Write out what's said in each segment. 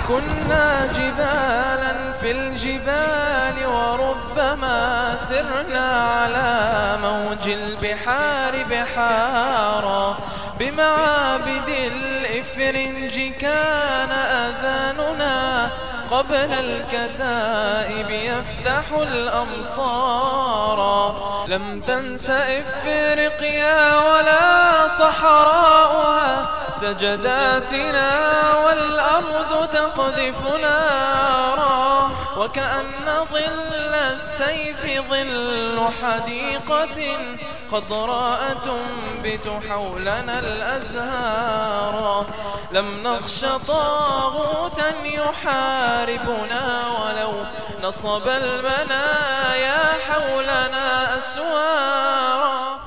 كنا جبالا في الجبال وربما سرنا على موج البحار بحارا بمعابد الإفرنج كان أذاننا قبل الكتائب يفتح الأمصار لم تنس إفريقيا ولا صحراؤها سجداتنا والأرض تقذف نارا وكأن ظل السيف ظل حديقة خضراء تنبت حولنا الأزهار لم نخش طاغوتا يحاربنا ولو نصب المنايا حولنا أسوارا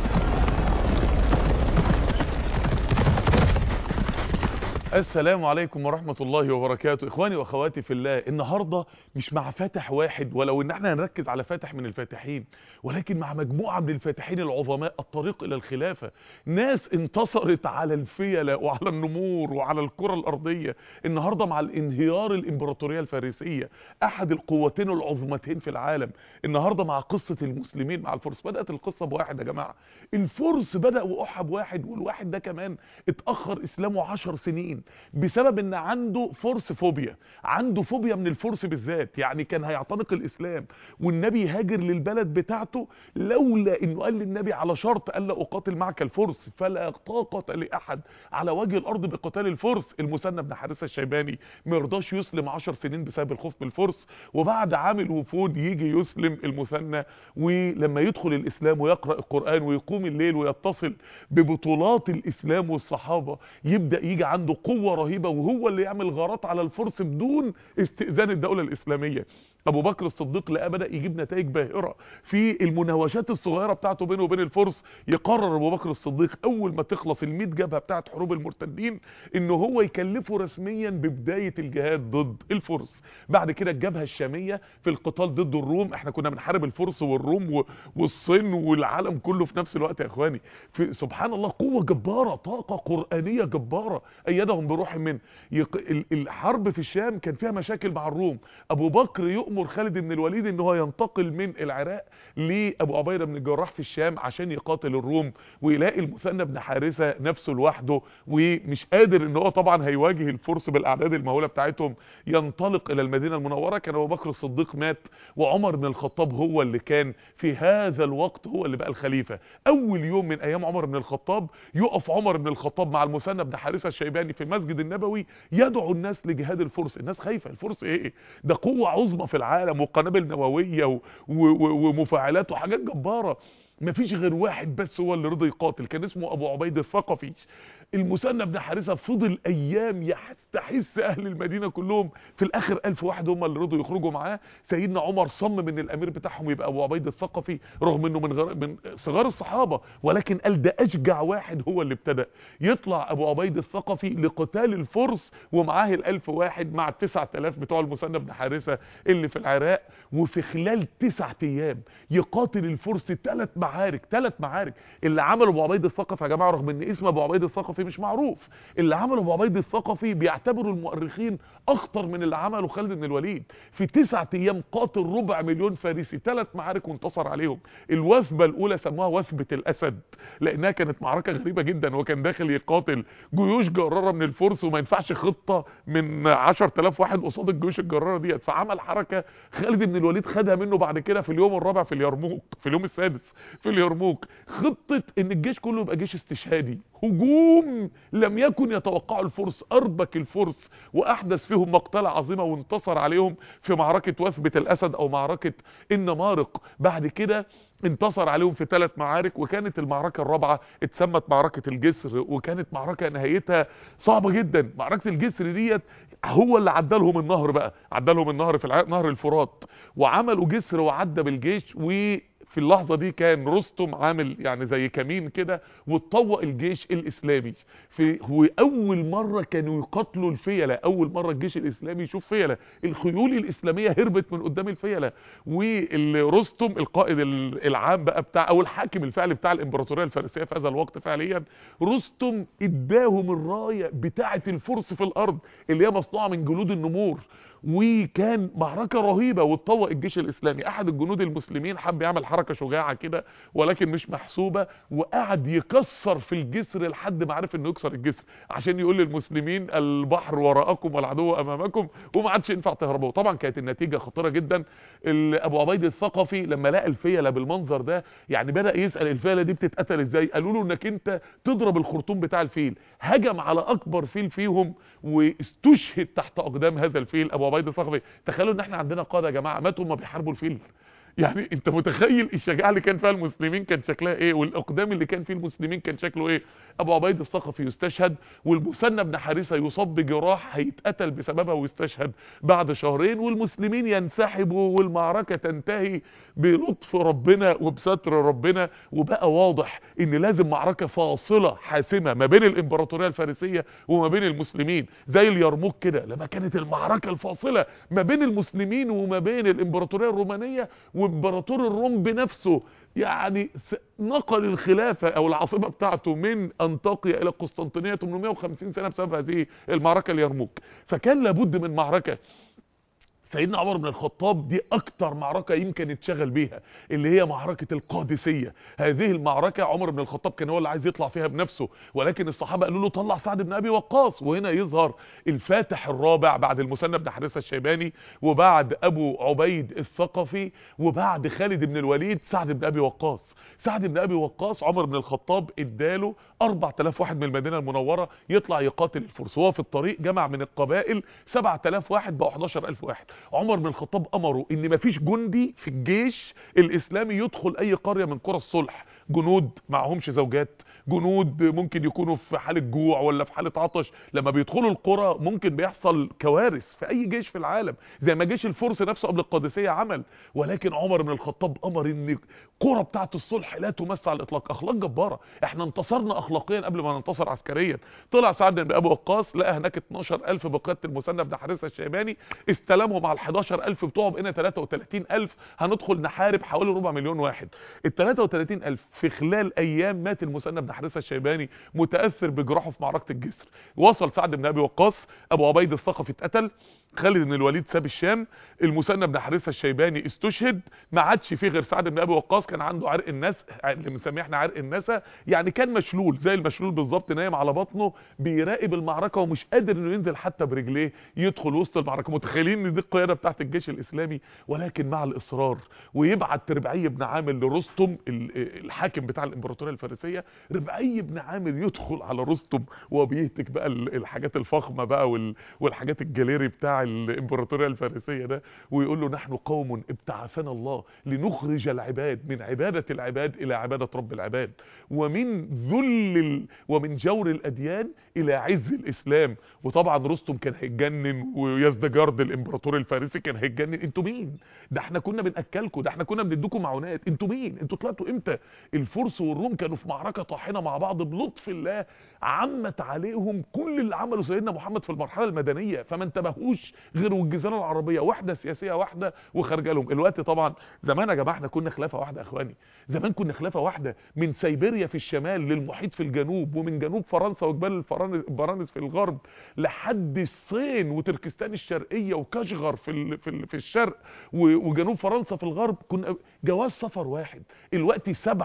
السلام عليكم ورحمة الله وبركاته اخواني واخواتي في الله النهاردة مش مع فاتح واحد ولو ان احنا هنركز على فاتح من الفاتحين ولكن مع مجموعة من الفاتحين العظماء الطريق الى الخلافة ناس انتصرت على الفيلة وعلى النمور وعلى الكرة الارضية النهاردة مع الانهيار الامبراطورية الفارسية احد القوتين العظمتين في العالم النهاردة مع قصة المسلمين مع الفرس بدأت القصة بواحد يا جماعة الفرس بدأوا احب واحد والواحد ده كمان اتأخر اسلامه عشر سنين بسبب ان عنده فرس فوبيا عنده فوبيا من الفرس بالذات يعني كان هيعتنق الاسلام والنبي هاجر للبلد بتاعته لولا انه قال للنبي على شرط الا اقاتل معك الفرس فلا طاقه لاحد على وجه الارض بقتال الفرس المثنى بن حارثه الشيباني ما يرضاش يسلم 10 سنين بسبب الخوف من الفرس وبعد عامل وفود يجي يسلم المثنى ولما يدخل الاسلام ويقرا القران ويقوم الليل ويتصل ببطولات الاسلام والصحابه يبدا يجي عنده قوة رهيبة وهو اللي يعمل غارات على الفرس بدون استئذان الدولة الإسلامية ابو بكر الصديق لقى بدا يجيب نتائج باهره في المناوشات الصغيره بتاعته بينه وبين الفرس يقرر ابو بكر الصديق اول ما تخلص ال100 جبهه بتاعه حروب المرتدين ان هو يكلفه رسميا ببدايه الجهاد ضد الفرس بعد كده الجبهه الشاميه في القتال ضد الروم احنا كنا بنحارب الفرس والروم والصين والعالم كله في نفس الوقت يا اخواني في سبحان الله قوه جباره طاقه قرانيه جباره ايدهم بروح من يق... الحرب في الشام كان فيها مشاكل مع الروم ابو بكر يؤمر خالد بن الوليد ان هو ينتقل من العراق لابو عبيده بن الجراح في الشام عشان يقاتل الروم ويلاقي المثنى بن حارثه نفسه لوحده ومش قادر ان هو طبعا هيواجه الفرس بالاعداد المهوله بتاعتهم ينطلق الى المدينه المنوره كان ابو بكر الصديق مات وعمر بن الخطاب هو اللي كان في هذا الوقت هو اللي بقى الخليفه اول يوم من ايام عمر بن الخطاب يقف عمر بن الخطاب مع المثنى بن حارثه الشيباني في المسجد النبوي يدعو الناس لجهاد الفرس الناس خايفه الفرس ايه ده قوه عظمى في العالم وقنابل نوويه و... و... و... ومفاعلات وحاجات جباره مفيش غير واحد بس هو اللي رضي يقاتل كان اسمه ابو عبيد الثقفي المثنى بن حارثه فضل ايام يستحس اهل المدينه كلهم في الاخر ألف واحد هم اللي رضوا يخرجوا معاه سيدنا عمر صمم ان الامير بتاعهم يبقى ابو عبيد الثقفي رغم انه من غير من صغار الصحابه ولكن قال ده اشجع واحد هو اللي ابتدى يطلع ابو عبيد الثقفي لقتال الفرس ومعاه الألف واحد مع التسعة آلاف بتوع المثنى بن حارثه اللي في العراق وفي خلال تسعة ايام يقاتل الفرس ثلاث معارك ثلاث معارك اللي عمله ابو عبيد الثقفي يا جماعه رغم ان اسم ابو عبيد الثقفي مش معروف اللي عمله ابو عبيد الثقفي بيعتبروا المؤرخين اخطر من اللي عمله خالد بن الوليد في تسعة ايام قاتل ربع مليون فارسي ثلاث معارك وانتصر عليهم الوثبه الاولى سموها وثبه الاسد لانها كانت معركه غريبه جدا وكان داخل يقاتل جيوش جراره من الفرس وما ينفعش خطه من 10000 واحد قصاد الجيوش الجراره ديت فعمل حركه خالد بن الوليد خدها منه بعد كده في اليوم الرابع في اليرموك في اليوم السادس في اليرموك خطه ان الجيش كله يبقى جيش استشهادي هجوم لم يكن يتوقعه الفرس اربك الفرس واحدث فيهم مقتله عظيمه وانتصر عليهم في معركه وثبه الاسد او معركه النمارق بعد كده انتصر عليهم في ثلاث معارك وكانت المعركة الرابعة اتسمت معركة الجسر وكانت معركة نهايتها صعبة جدا معركة الجسر ديت هو اللي عدلهم النهر بقى عدلهم النهر في الع... نهر الفرات وعملوا جسر وعدى بالجيش و في اللحظة دي كان رستم عامل يعني زي كمين كده واتطوق الجيش الاسلامي في هو اول مرة كانوا يقاتلوا الفيلة اول مرة الجيش الاسلامي يشوف فيلة الخيول الاسلامية هربت من قدام الفيلة ورستم القائد العام بقى بتاع او الحاكم الفعلي بتاع الامبراطورية الفارسية في هذا الوقت فعليا رستم اداهم الراية بتاعة الفرس في الارض اللي هي مصنوعة من جلود النمور وكان معركة رهيبة واتطوق الجيش الاسلامي احد الجنود المسلمين حب يعمل حركة شجاعة كده ولكن مش محسوبة وقعد يكسر في الجسر لحد ما عرف انه يكسر الجسر عشان يقول للمسلمين البحر وراءكم والعدو امامكم وما عادش ينفع تهربوا طبعا كانت النتيجة خطيرة جدا ابو عبيد الثقفي لما لقى الفيلة بالمنظر ده يعني بدأ يسأل الفيلة دي بتتقتل ازاي قالوا له انك انت تضرب الخرطوم بتاع الفيل هجم على اكبر فيل فيهم واستشهد تحت اقدام هذا الفيل ابو عبيد الثقفي تخيلوا ان احنا عندنا قاده يا جماعه ماتوا ما بيحاربوا الفيل يعني انت متخيل الشجاعه اللي كان فيها المسلمين كان شكلها ايه والاقدام اللي كان فيه المسلمين كان شكله ايه ابو عبيد الثقفي يستشهد والمثنى بن حارثه يصاب بجراح هيتقتل بسببها ويستشهد بعد شهرين والمسلمين ينسحبوا والمعركه تنتهي بلطف ربنا وبستر ربنا وبقى واضح ان لازم معركه فاصله حاسمه ما بين الامبراطوريه الفارسيه وما بين المسلمين زي اليرموك كده لما كانت المعركه الفاصله ما بين المسلمين وما بين الامبراطوريه الرومانيه وامبراطور الروم بنفسه يعني نقل الخلافة او العاصمة بتاعته من انطاكيا الى قسطنطينية 850 سنة بسبب هذه المعركة اليرموك فكان لابد من معركة سيدنا عمر بن الخطاب دي اكتر معركة يمكن يتشغل بيها اللي هي معركة القادسية هذه المعركة عمر بن الخطاب كان هو اللي عايز يطلع فيها بنفسه ولكن الصحابة قالوا له طلع سعد بن ابي وقاص وهنا يظهر الفاتح الرابع بعد المثنى بن حارثة الشيباني وبعد ابو عبيد الثقفي وبعد خالد بن الوليد سعد بن ابي وقاص سعد بن ابي وقاص عمر بن الخطاب اداله 4000 واحد من المدينه المنوره يطلع يقاتل الفرس وهو في الطريق جمع من القبائل 7000 واحد بقوا 11000 واحد عمر بن الخطاب امره ان مفيش جندي في الجيش الاسلامي يدخل اي قريه من قرى الصلح جنود معهمش زوجات جنود ممكن يكونوا في حالة جوع ولا في حالة عطش لما بيدخلوا القرى ممكن بيحصل كوارث في اي جيش في العالم زي ما جيش الفرس نفسه قبل القادسية عمل ولكن عمر بن الخطاب امر ان القرى بتاعه الصلح لا تمس على الاطلاق اخلاق جبارة احنا انتصرنا اخلاقيا قبل ما ننتصر عسكريا طلع سعد بن ابي وقاص لقى هناك 12000 بقياده المثنى بن حارثه الشيباني استلمهم على ال 11000 بتوعه بقينا 33000 هندخل نحارب حوالي ربع مليون واحد ال 33000 في خلال ايام مات المثنى بن حارثه الشيباني متاثر بجراحه في معركه الجسر وصل سعد بن ابي وقاص ابو عبيد الثقفي اتقتل خالد بن الوليد ساب الشام المثنى بن حارثه الشيباني استشهد ما عادش فيه غير سعد بن ابي وقاص كان عنده عرق الناس اللي بنسميه احنا عرق النسا يعني كان مشلول زي المشلول بالظبط نايم على بطنه بيراقب المعركه ومش قادر انه ينزل حتى برجليه يدخل وسط المعركه متخيلين ان دي القياده بتاعت الجيش الاسلامي ولكن مع الاصرار ويبعت تربعي بن عامر لرستم الحاكم بتاع الامبراطوريه الفارسيه ربعي بن عامر يدخل على رستم وهو بيهتك بقى الحاجات الفخمه بقى والحاجات الجاليري بتاع الامبراطوريه الفارسيه ده ويقول له نحن قوم ابتعثنا الله لنخرج العباد من عباده العباد الى عباده رب العباد ومن ذل ال... ومن جور الاديان الى عز الاسلام وطبعا رستم كان هيتجنن ويزدجرد الامبراطور الفارسي كان هيتجنن انتوا مين ده احنا كنا بناكلكم ده احنا كنا بنديكم معونات انتوا مين انتوا طلعتوا امتى الفرس والروم كانوا في معركه طاحنه مع بعض بلطف الله عمت عليهم كل اللي عمله سيدنا محمد في المرحله المدنيه فما انتبهوش غير والجزيره العربيه وحده سياسيه واحده وخارجه لهم الوقت طبعا زمان يا جماعه احنا كنا خلافه واحده يا اخواني زمان كنا خلافه واحده من سيبيريا في الشمال للمحيط في الجنوب ومن جنوب فرنسا وجبال البرانس في الغرب لحد الصين وتركستان الشرقيه وكاشغر في ال في, ال في الشرق وجنوب فرنسا في الغرب كنا جواز سفر واحد الوقت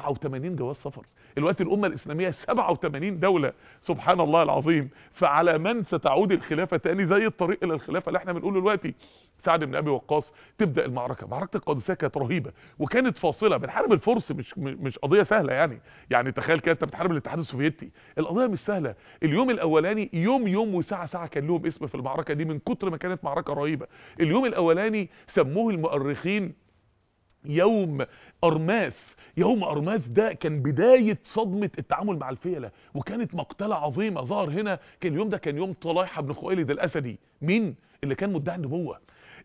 87 جواز سفر الوقت الامه الاسلاميه 87 دوله سبحان الله العظيم فعلى من ستعود الخلافه تاني زي الطريق الى الخلافه اللي احنا بنقوله دلوقتي سعد بن ابي وقاص تبدا المعركه معركه القادسيه كانت رهيبه وكانت فاصله بنحارب الفرس مش مش قضيه سهله يعني يعني تخيل كده انت بتحارب الاتحاد السوفيتي القضيه مش سهله اليوم الاولاني يوم يوم وساعه ساعه كان لهم اسم في المعركه دي من كتر ما كانت معركه رهيبه اليوم الاولاني سموه المؤرخين يوم ارماس يوم ارماس ده كان بداية صدمة التعامل مع الفيلة وكانت مقتلة عظيمة ظهر هنا كان اليوم ده كان يوم طلايحة بن خويلد الاسدي مين اللي كان مدعي النبوة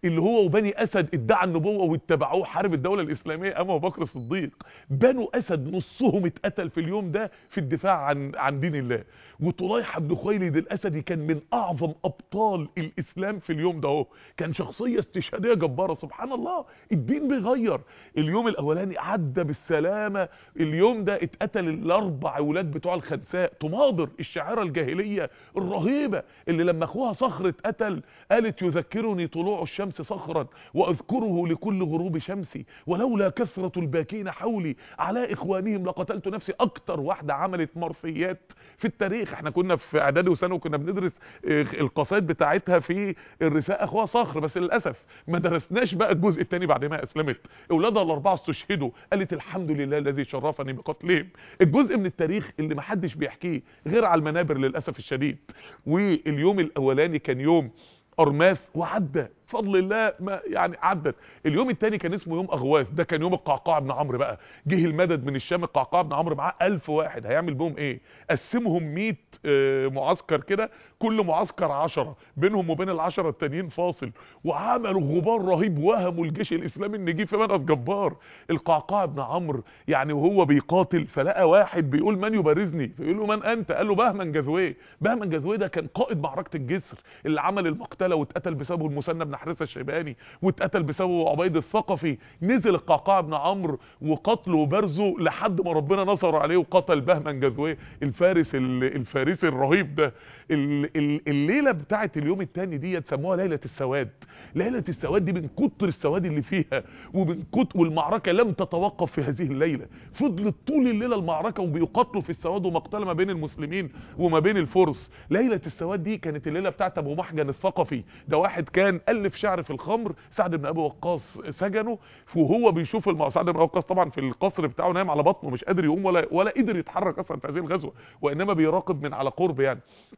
اللي هو وبني اسد ادعى النبوه واتبعوه حارب الدوله الاسلاميه امام ابو بكر الصديق بنو اسد نصهم اتقتل في اليوم ده في الدفاع عن عن دين الله وطليحه بن خويلد الاسدي كان من اعظم ابطال الاسلام في اليوم ده اهو كان شخصيه استشهاديه جباره سبحان الله الدين بيغير اليوم الاولاني عدى بالسلامه اليوم ده اتقتل الاربع اولاد بتوع الخنساء تماضر الشاعره الجاهليه الرهيبه اللي لما اخوها صخر اتقتل قالت يذكرني طلوع الشمس صخرا واذكره لكل غروب شمسي ولولا كثره الباكين حولي على اخوانهم لقتلت نفسي اكتر واحده عملت مرثيات في التاريخ احنا كنا في اعدادي وثانوي وكنا بندرس آه، القصائد بتاعتها في الرساء اخوها صخر بس للاسف ما درسناش بقى الجزء الثاني بعد ما اسلمت اولادها الاربعه استشهدوا قالت الحمد لله الذي شرفني بقتلهم الجزء من التاريخ اللي ما حدش بيحكيه غير على المنابر للاسف الشديد واليوم الاولاني كان يوم ارماس وعدى بفضل الله ما يعني عدت اليوم الثاني كان اسمه يوم اغواث ده كان يوم القعقاع بن عمرو بقى جه المدد من الشام القعقاع بن عمرو معاه 1000 واحد هيعمل بهم ايه قسمهم 100 آه، معسكر كده كل معسكر 10 بينهم وبين العشرة التانيين فاصل وعملوا غبار رهيب وهموا الجيش الاسلامي ان جه في مدد جبار القعقاع بن عمرو يعني وهو بيقاتل فلقى واحد بيقول من يبارزني فيقول له من انت قال له بهمن جذويه بهمن جذويه ده كان قائد معركه الجسر اللي عمل المقتله واتقتل بسببه المثنى بن حارثه الشيباني واتقتل بسببه عبيد الثقفي نزل القعقاع بن عمرو وقتله وبرزه لحد ما ربنا نصر عليه وقتل بهمن جذويه الفارس ال- الفارسي الرهيب ده ال- ال- الليله بتاعت اليوم الثاني ديت سموها ليله السواد ليله السواد دي من كتر السواد اللي فيها ومن كتر والمعركه لم تتوقف في هذه الليله فضلت طول الليله المعركه وبيقاتلوا في السواد ومقتله ما بين المسلمين وما بين الفرس ليله السواد دي كانت الليله بتاعت ابو محجن الثقفي ده واحد كان الف شعر في الخمر سعد بن ابي وقاص سجنه وهو بيشوف المع... سعد بن ابي وقاص طبعا في القصر بتاعه نايم على بطنه مش قادر يقوم ولا ولا قدر يتحرك اصلا في هذه الغزوه وانما بيراقب من على قرب يعني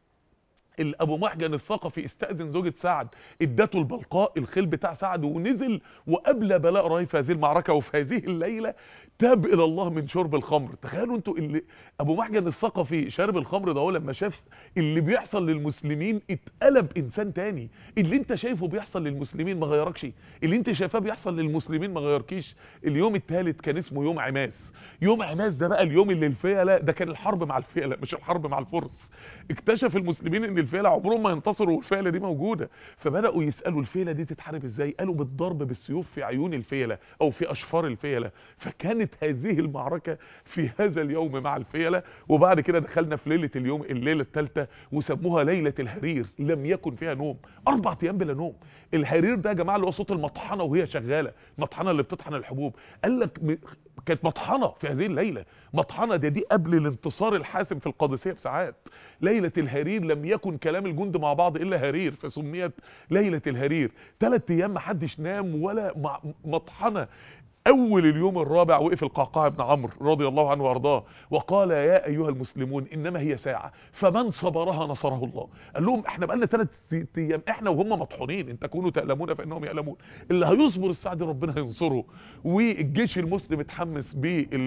ابو محجن الثقفي استأذن زوجة سعد ادته البلقاء الخيل بتاع سعد ونزل وقبل بلاء رهيب في هذه المعركة وفي هذه الليلة تاب الى الله من شرب الخمر تخيلوا انتوا اللي ابو محجن الثقفي شارب الخمر ده هو لما شاف اللي بيحصل للمسلمين اتقلب انسان تاني اللي انت شايفه بيحصل للمسلمين ما غيركش اللي انت شايفاه بيحصل للمسلمين ما غيركيش اليوم الثالث كان اسمه يوم عماس يوم عماس ده بقى اليوم اللي الفيلة ده كان الحرب مع الفيلة مش الحرب مع الفرس اكتشف المسلمين ان الفيلة عمرهم ما ينتصروا والفيلة دي موجودة فبدأوا يسألوا الفيلة دي تتحارب ازاي قالوا بالضرب بالسيوف في عيون الفيلة او في اشفار الفيلة فكانت هذه المعركة في هذا اليوم مع الفيلة وبعد كده دخلنا في ليلة اليوم الليلة الثالثة وسموها ليلة الهرير لم يكن فيها نوم اربع ايام بلا نوم الهرير ده يا جماعة اللي هو صوت المطحنة وهي شغالة المطحنة اللي بتطحن الحبوب قال لك م... كانت مطحنة في هذه الليلة مطحنة ده دي قبل الانتصار الحاسم في القادسية بساعات ليلة الهرير لم يكن كلام الجند مع بعض إلا هرير فسميت ليلة الهرير ثلاث أيام ما حدش نام ولا مع- مطحنة اول اليوم الرابع وقف القعقاع بن عمرو رضي الله عنه وارضاه وقال يا ايها المسلمون انما هي ساعه فمن صبرها نصره الله قال لهم احنا بقالنا ثلاث ايام احنا وهم مطحونين ان تكونوا تألمون فانهم يألمون اللي هيصبر الساعه دي ربنا هينصره والجيش المسلم اتحمس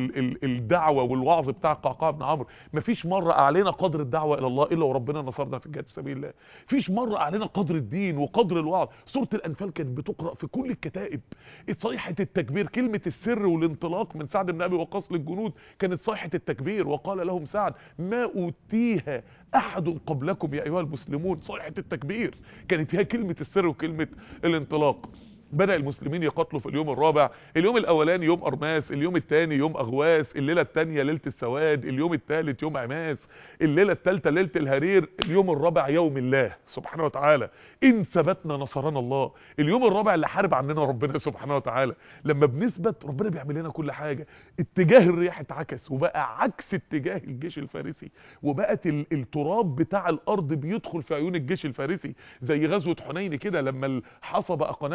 بالدعوه والوعظ بتاع القعقاع بن عمرو مفيش مره اعلنا قدر الدعوه الى الله الا وربنا نصرنا في الجهاد في سبيل الله فيش مره اعلنا قدر الدين وقدر الوعظ سوره الانفال كانت بتقرا في كل الكتائب صيحه التكبير كلمه السر والانطلاق من سعد بن ابي وقاص للجنود كانت صيحه التكبير وقال لهم سعد ما اوتيها احد قبلكم يا ايها المسلمون صيحه التكبير كانت هي كلمه السر وكلمه الانطلاق بدأ المسلمين يقاتلوا في اليوم الرابع اليوم الاولاني يوم ارماس اليوم الثاني يوم اغواس الليله الثانيه ليله السواد اليوم الثالث يوم عماس الليله الثالثه ليله الهرير اليوم الرابع يوم الله سبحانه وتعالى ان ثبتنا نصرنا الله اليوم الرابع اللي حارب عننا ربنا سبحانه وتعالى لما بنثبت ربنا بيعمل لنا كل حاجه اتجاه الرياح اتعكس وبقى عكس اتجاه الجيش الفارسي وبقت ال- التراب بتاع الارض بيدخل في عيون الجيش الفارسي زي غزوه حنين كده لما الحصى بقى قنابل ذكيه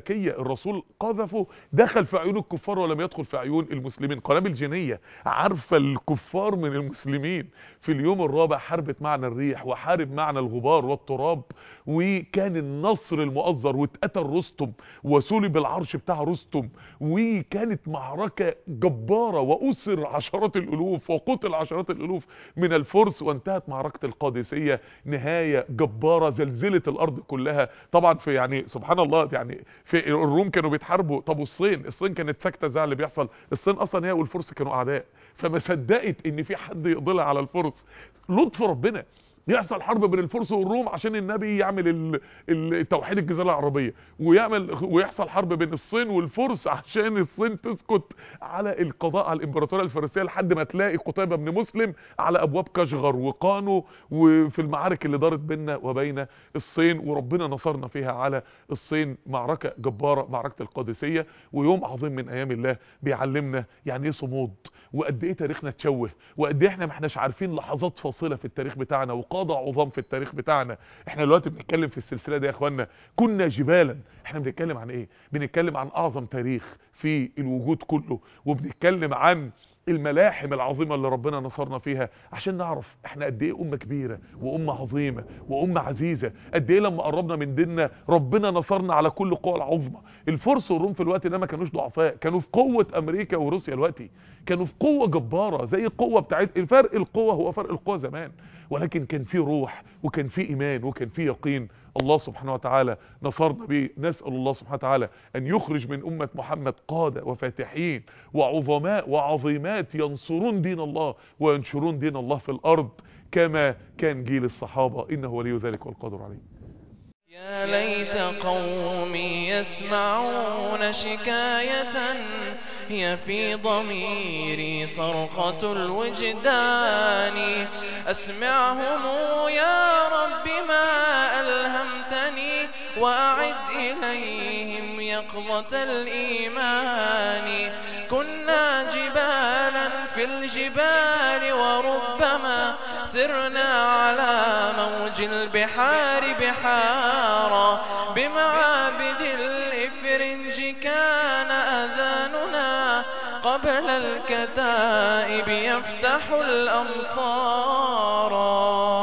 ملكية الرسول قذفه دخل في عيون الكفار ولم يدخل في عيون المسلمين قنابل جينية عارفة الكفار من المسلمين في اليوم الرابع حاربت معنا الريح وحارب معنا الغبار والتراب وكان النصر المؤزر واتقتل رستم وسلب العرش بتاع رستم وكانت معركة جبارة وأسر عشرات الألوف وقتل عشرات الألوف من الفرس وانتهت معركة القادسية نهاية جبارة زلزلت الأرض كلها طبعا في يعني سبحان الله يعني في الروم كانوا بيتحاربوا طب والصين الصين كانت ساكتة زي اللي بيحصل الصين أصلا هي والفرس كانوا أعداء فما صدقت إن في حد يقضي على الفرس لطف ربنا يحصل حرب بين الفرس والروم عشان النبي يعمل توحيد الجزيره العربيه ويعمل ويحصل حرب بين الصين والفرس عشان الصين تسكت على القضاء على الامبراطوريه الفارسيه لحد ما تلاقي قتيبه بن مسلم على ابواب كشغر وقانو وفي المعارك اللي دارت بيننا وبين الصين وربنا نصرنا فيها على الصين معركه جباره معركه القادسيه ويوم عظيم من ايام الله بيعلمنا يعني ايه صمود وقد ايه تاريخنا اتشوه وقد ايه احنا ما احناش عارفين لحظات فاصله في التاريخ بتاعنا وقاده عظام في التاريخ بتاعنا احنا دلوقتي بنتكلم في السلسله دي يا اخوانا كنا جبالا احنا بنتكلم عن ايه بنتكلم عن اعظم تاريخ في الوجود كله وبنتكلم عن الملاحم العظيمة اللي ربنا نصرنا فيها عشان نعرف احنا قد ايه امة كبيرة وامة عظيمة وامة عزيزة قد ايه لما قربنا من ديننا ربنا نصرنا على كل قوى العظمى الفرس والروم في الوقت ده ما كانوش ضعفاء كانوا في قوة امريكا وروسيا الوقتي كانوا في قوة جبارة زي القوة بتاعت الفرق القوة هو فرق القوة زمان ولكن كان في روح وكان في ايمان وكان في يقين الله سبحانه وتعالى نصرنا به نسأل الله سبحانه وتعالى أن يخرج من أمة محمد قادة وفاتحين وعظماء وعظيمات ينصرون دين الله وينشرون دين الله في الأرض كما كان جيل الصحابة إنه ولي ذلك والقادر عليه يا ليت قومي يسمعون شكاية هي في ضميري صرخة الوجدان أسمعهم يا رب ما ألهمتني وأعد إليهم يقظة الإيمان كنا جبالا في الجبال وربما سرنا على موج البحار بحارا بمعابد الإفرنج كان أذاننا قبل الكتائب يفتح الأمصار